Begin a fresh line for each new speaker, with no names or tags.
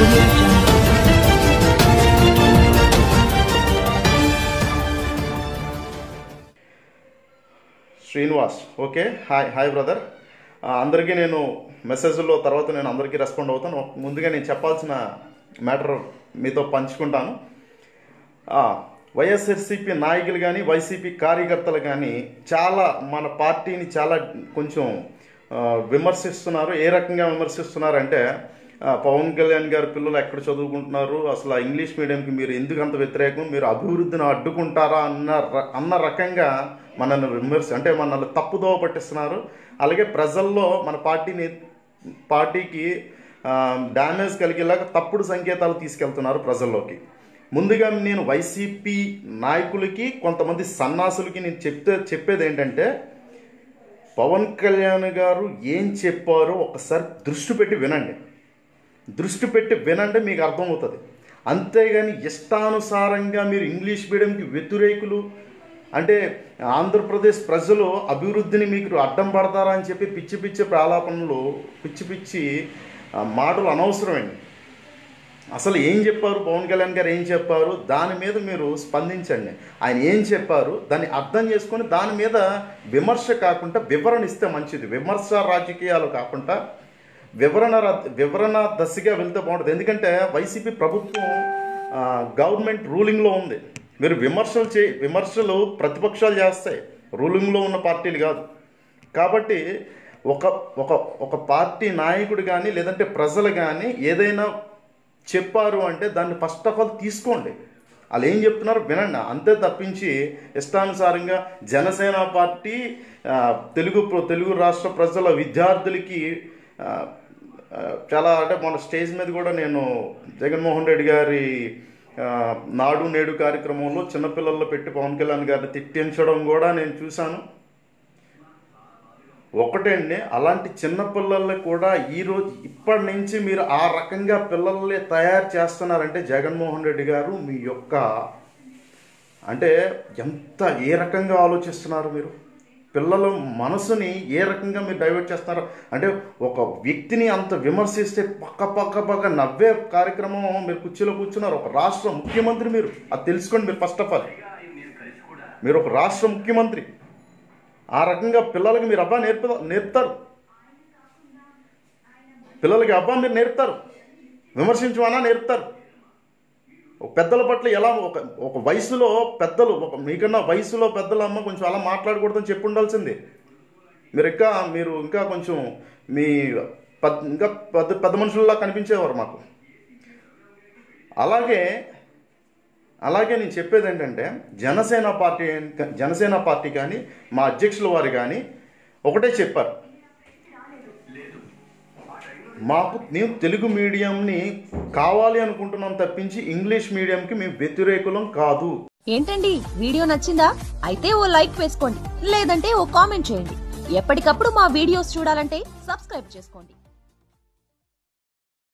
audio jungle.
Srinivas okay hi hi brother ఆ, అందరికీ నేను మెసేజ్లో తర్వాత నేను అందరికీ రెస్పాండ్ అవుతాను ముందుగా నేను చెప్పాల్సిన మ్యాటర్ మీతో పంచుకుంటాను ఆ, వైఎస్ఆర్సీపీ నాయకులు కానీ వైసీపీ కార్యకర్తలు కానీ చాలా మన పార్టీని చాలా కొంచెం ఆ, విమర్శిస్తున్నారు ఏ రకంగా విమర్శిస్తున్నారంటే ఆ, పవన్ కళ్యాణ్ గారి పిల్లలు ఎక్కడ చదువుకుంటున్నారు అసలు ఆ ఇంగ్లీష్ మీడియంకి మీరు ఎందుకు అంత వ్యతిరేకం మీరు అభివృద్ధిని అడ్డుకుంటారా అన్న ర- అన్న రకంగా మనల్ని విమర్శ అంటే మనల్ని తప్పుదోవ పట్టిస్తున్నారు అలాగే ప్రజల్లో మన పార్టీని పార్టీకి ఆ, డ్యామేజ్ కలిగేలాగా తప్పుడు సంకేతాలు తీసుకెళ్తున్నారు ప్రజల్లోకి ముందుగా నేను వైసీపీ నాయకులకి కొంతమంది సన్నాసులకి నేను చెప్తే చెప్పేది ఏంటంటే పవన్ కళ్యాణ్ గారు ఏం చెప్పారో ఒకసారి దృష్టి పెట్టి వినండి దృష్టి పెట్టి వినండి మీకు అర్థమవుతుంది అంతేగాని ఇష్టానుసారంగా మీరు ఇంగ్లీష్ మీడియంకి వ్యతిరేకులు అంటే ఆంధ్రప్రదేశ్ ప్రజలు అభివృద్ధిని మీకు అడ్డం పడతారా అని చెప్పి పిచ్చి పిచ్చి ప్రాలాపనలు పిచ్చి పిచ్చి ఆ, మాటలు అనవసరమండి అసలు ఏం చెప్పారు పవన్ కళ్యాణ్ గారు ఏం చెప్పారు దాని మీద మీరు స్పందించండి ఆయన ఏం చెప్పారు దాన్ని అర్థం చేసుకొని దాని మీద విమర్శ కాకుండా వివరణ ఇస్తే మంచిది విమర్శ రాజకీయాలు కాకుండా వివరణ ర- వివరణ దశగా వెళ్తే బాగుంటుంది ఎందుకంటే వైసీపీ ప్రభుత్వం ఆ, గవర్నమెంట్ రూలింగ్లో ఉంది మీరు విమర్శలు చే విమర్శలు ప్రతిపక్షాలు చేస్తాయి రూలింగ్లో ఉన్న పార్టీలు కాదు కాబట్టి ఒక ఒక ఒక పార్టీ నాయకుడు కానీ లేదంటే ప్రజలు కానీ ఏదైనా చెప్పారు అంటే దాన్ని ఫస్ట్ ఆఫ్ ఆల్ తీసుకోండి వాళ్ళు ఏం చెప్తున్నారు వినండి అంతే తప్పించి ఇష్టానుసారంగా జనసేన పార్టీ ఆ, తెలుగు ప్ర- తెలుగు రాష్ట్ర ప్రజల విద్యార్థులకి ఆ, ఆ, చాలా అంటే మన స్టేజ్ మీద కూడా నేను జగన్మోహన్ రెడ్డి గారి ఆ, నాడు నేడు కార్యక్రమంలో చిన్నపిల్లల్లో పెట్టి పవన్ కళ్యాణ్ గారిని తిట్టించడం కూడా నేను చూశాను ఒకటండి అలాంటి చిన్న పిల్లల్ని కూడా ఈరోజు ఇప్పటి నుంచి మీరు ఆ రకంగా పిల్లల్ని తయారు చేస్తున్నారంటే జగన్మోహన్ రెడ్డి గారు మీ యొక్క అంటే ఎంత ఏ రకంగా ఆలోచిస్తున్నారు మీరు పిల్లల మనసుని ఏ రకంగా మీరు డైవర్ట్ చేస్తున్నారు అంటే ఒక వ్యక్తిని అంత విమర్శిస్తే పక్క పక్క పక్క నవ్వే కార్యక్రమం మీరు కుర్చీలో కూర్చున్నారు ఒక రాష్ట్ర ముఖ్యమంత్రి మీరు అది తెలుసుకోండి మీరు ఫస్ట్ ఆఫ్ ఆల్ మీరు ఒక రాష్ట్ర ముఖ్యమంత్రి ఆ రకంగా పిల్లలకి మీరు అబ్బా నేర్ప నేర్పుతారు పిల్లలకి అబ్బా మీరు నేర్పుతారు విమర్శించమన్నా నేర్పుతారు ఒక పెద్దల పట్ల ఎలా ఒక ఒక వయసులో పెద్దలు ఒక మీకన్నా వయసులో పెద్దల అమ్మ కొంచెం అలా మాట్లాడకూడదని చెప్పి ఉండాల్సింది మీరు ఇంకా మీరు ఇంకా కొంచెం మీ పెద్ద ఇంకా పెద్ద పెద్ద మనుషుల్లా కనిపించేవారు మాకు అలాగే అలాగే నేను చెప్పేది ఏంటంటే జనసేన పార్టీ జనసేన పార్టీ కానీ మా అధ్యక్షుల వారు కానీ ఒకటే చెప్పారు మాకు మేము తెలుగు మీడియంని కావాలి అనుకుంటున్నాం తప్పించి ఇంగ్లీష్ మీడియంకి మేము వ్యతిరేకులం కాదు
ఏంటండి వీడియో నచ్చిందా అయితే ఓ లైక్ వేసుకోండి లేదంటే ఓ కామెంట్ చేయండి ఎప్పటికప్పుడు మా వీడియోస్ చూడాలంటే సబ్స్క్రైబ్ చేసుకోండి